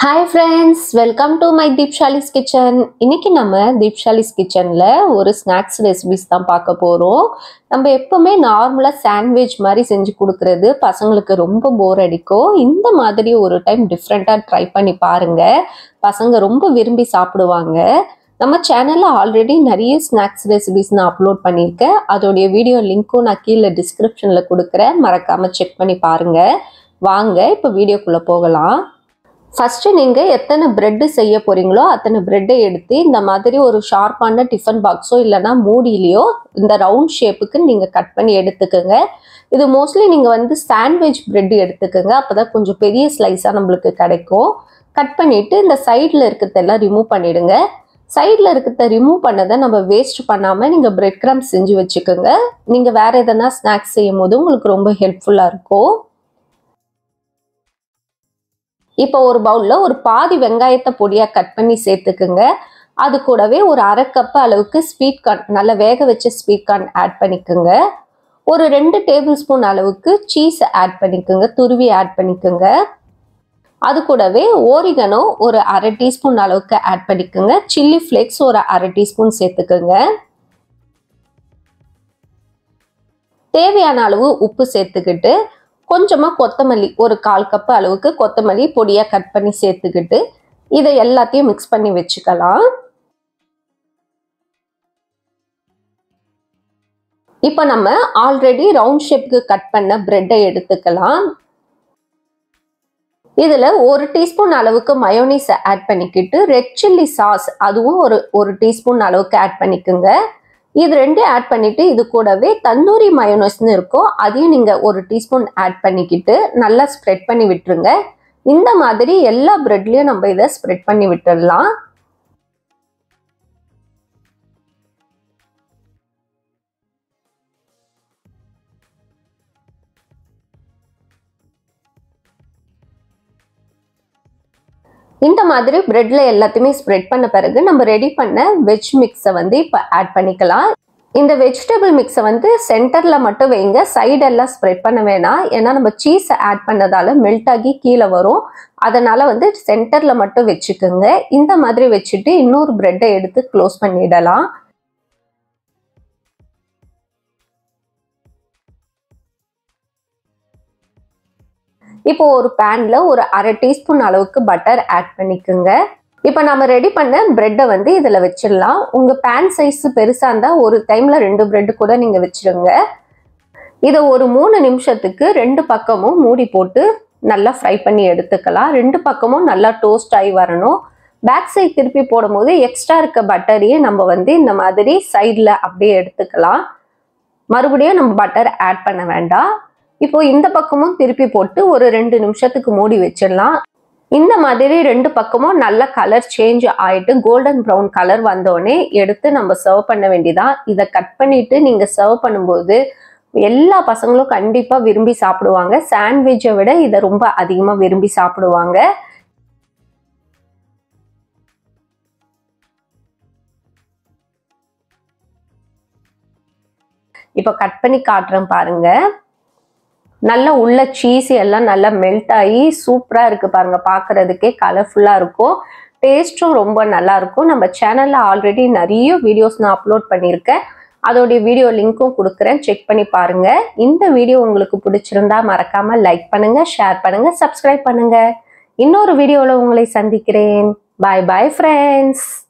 hi friends welcome to my Deepshali's kitchen இன்னைக்கு நம்ம தீப்ஷாலிஸ் கிச்சனில் ஒரு ஸ்நாக்ஸ் ரெசிபிஸ் தான் பார்க்க போகிறோம் நம்ம எப்பவுமே நார்மலாக சாண்ட்விச் மாதிரி செஞ்சு கொடுக்கறது பசங்களுக்கு ரொம்ப போர் அடிக்கும் இந்த மாதிரி ஒரு டைம் டிஃப்ரெண்ட்டாக ட்ரை பண்ணி பாருங்க பசங்க ரொம்ப விரும்பி சாப்பிடுவாங்க நம்ம சேனலில் ஆல்ரெடி நிறைய ஸ்நாக்ஸ் ரெசிபிஸ் நான் அப்லோட் பண்ணியிருக்கேன் அதோடைய வீடியோ லிங்க்கும் நான் கீழே டிஸ்கிரிப்ஷனில் கொடுக்குறேன் மறக்காமல் செக் பண்ணி பாருங்க வாங்க இப்போ வீடியோக்குள்ளே போகலாம் ஃபஸ்ட்டு நீங்கள் எத்தனை ப்ரெட்டு செய்ய போகிறீங்களோ அத்தனை ப்ரெட்டை எடுத்து இந்த மாதிரி ஒரு ஷார்ப்பான டிஃபன் பாக்ஸோ இல்லைனா மூடியிலையோ இந்த ரவுண்ட் ஷேப்புக்கு நீங்கள் கட் பண்ணி எடுத்துக்கோங்க இது மோஸ்ட்லி நீங்கள் வந்து சாண்ட்விச் ப்ரெட் எடுத்துக்கோங்க அப்போ தான் கொஞ்சம் பெரிய ஸ்லைஸாக நம்மளுக்கு கிடைக்கும் கட் பண்ணிவிட்டு இந்த சைடில் இருக்கிறதெல்லாம் ரிமூவ் பண்ணிவிடுங்க சைடில் இருக்கிறத ரிமூவ் பண்ணதை நம்ம வேஸ்ட் பண்ணாமல் நீங்கள் பிரெட் கிராம் செஞ்சு வச்சுக்கோங்க நீங்கள் வேறு எதனா ஸ்நாக்ஸ் செய்யும் போது உங்களுக்கு ரொம்ப ஹெல்ப்ஃபுல்லாக இருக்கும் இப்போ ஒரு பவுலில் ஒரு பாதி வெங்காயத்தை பொடியாக கட் பண்ணி சேர்த்துக்குங்க அது கூடவே ஒரு அரை கப்பு அளவுக்கு ஸ்வீட் கார்ன் நல்லா வேக வச்ச ஸ்வீட் கார்ன் ஆட் பண்ணிக்கோங்க ஒரு ரெண்டு டேபிள் ஸ்பூன் அளவுக்கு சீஸ் ஆட் பண்ணிக்கோங்க துருவி ஆட் பண்ணிக்கோங்க அது கூடவே ஓரிகனோ ஒரு அரை டீஸ்பூன் அளவுக்கு ஆட் பண்ணிக்கோங்க சில்லி ஃப்ளேக்ஸ் ஒரு அரை டீஸ்பூன் சேர்த்துக்கோங்க தேவையான அளவு உப்பு சேர்த்துக்கிட்டு கொஞ்சமாக கொத்தமல்லி ஒரு கால் கப்பு அளவுக்கு கொத்தமல்லி பொடியாக கட் பண்ணி சேர்த்துக்கிட்டு இதை எல்லாத்தையும் மிக்ஸ் பண்ணி வச்சுக்கலாம் இப்போ நம்ம ஆல்ரெடி ரவுண்ட் ஷேப்புக்கு கட் பண்ண பிரெட்டை எடுத்துக்கலாம் இதில் ஒரு டீஸ்பூன் அளவுக்கு மயோனீஸ் ஆட் பண்ணிக்கிட்டு ரெட் சில்லி சாஸ் அதுவும் ஒரு ஒரு டீஸ்பூன் அளவுக்கு ஆட் பண்ணிக்கோங்க இது ரெண்டும் ஆட் பண்ணிட்டு இது கூடவே தந்தூரி மயோனஸ்னு இருக்கும் அதையும் நீங்கள் ஒரு டீஸ்பூன் ஆட் பண்ணிக்கிட்டு நல்லா ஸ்ப்ரெட் பண்ணி விட்டுருங்க இந்த மாதிரி எல்லா பிரெட்லையும் நம்ம இதை ஸ்ப்ரெட் பண்ணி விட்டுடலாம் இந்த மாதிரி பிரெட்ல எல்லாத்தையுமே ஸ்ப்ரெட் பண்ண பிறகு நம்ம ரெடி பண்ண வெஜ் மிக்ஸை வந்து இப்போ ஆட் பண்ணிக்கலாம் இந்த வெஜிடபிள் மிக்ஸை வந்து சென்டரில் மட்டும் வைங்க சைடெல்லாம் ஸ்ப்ரெட் பண்ண வேணாம் ஏன்னா நம்ம சீஸ் ஆட் பண்ணதால மெல்ட் ஆகி கீழே வரும் அதனால வந்து சென்டரில் மட்டும் வச்சுக்கோங்க இந்த மாதிரி வச்சுட்டு இன்னொரு பிரெட்டை எடுத்து க்ளோஸ் பண்ணிடலாம் இப்போ ஒரு பேனில் ஒரு அரை டீஸ்பூன் அளவுக்கு பட்டர் ஆட் பண்ணிக்கோங்க இப்போ நம்ம ரெடி பண்ண ப்ரெட்டை வந்து இதில் வச்சிடலாம் உங்கள் பேன் சைஸ் பெருசாக இருந்தால் ஒரு டைமில் ரெண்டு ப்ரெட்டு கூட நீங்கள் வச்சுருங்க இதை ஒரு மூணு நிமிஷத்துக்கு ரெண்டு பக்கமும் மூடி போட்டு நல்லா ஃப்ரை பண்ணி எடுத்துக்கலாம் ரெண்டு பக்கமும் நல்லா டோஸ்ட் ஆகி வரணும் பேக் சைட் திருப்பி போடும்போது எக்ஸ்ட்ரா இருக்க பட்டரையே நம்ம வந்து இந்த மாதிரி சைடில் அப்படியே எடுத்துக்கலாம் மறுபடியும் நம்ம பட்டர் ஆட் பண்ண வேண்டாம் இப்போ இந்த பக்கமும் திருப்பி போட்டு ஒரு ரெண்டு நிமிஷத்துக்கு மூடி வச்சிடலாம் இந்த மாதிரி ரெண்டு பக்கமும் நல்ல கலர் சேஞ்ச் ஆயிட்டு கோல்டன் ப்ரௌன் கலர் வந்தோடனே எடுத்து நம்ம சர்வ் பண்ண வேண்டியதான் இதை கட் பண்ணிட்டு நீங்க சர்வ் பண்ணும்போது எல்லா பசங்களும் கண்டிப்பா விரும்பி சாப்பிடுவாங்க சாண்ட்விட்சை விட இதை ரொம்ப அதிகமா விரும்பி சாப்பிடுவாங்க இப்போ கட் பண்ணி காட்டுறேன் பாருங்க நல்லா உள்ள சீஸ் எல்லாம் நல்லா மெல்ட் ஆகி சூப்பராக இருக்குது பாருங்க பார்க்குறதுக்கே கலர்ஃபுல்லாக இருக்கும் டேஸ்ட்டும் ரொம்ப நல்லா இருக்கும் நம்ம சேனலில் ஆல்ரெடி நிறைய வீடியோஸ் நான் அப்லோட் பண்ணியிருக்கேன் அதோடைய வீடியோ லிங்க்கும் கொடுக்குறேன் செக் பண்ணி பாருங்க இந்த வீடியோ உங்களுக்கு பிடிச்சிருந்தா மறக்காம லைக் பண்ணுங்க ஷேர் பண்ணுங்க சப்ஸ்கிரைப் பண்ணுங்க இன்னொரு வீடியோவில் உங்களை சந்திக்கிறேன் பாய் பாய் ஃப்ரெண்ட்ஸ்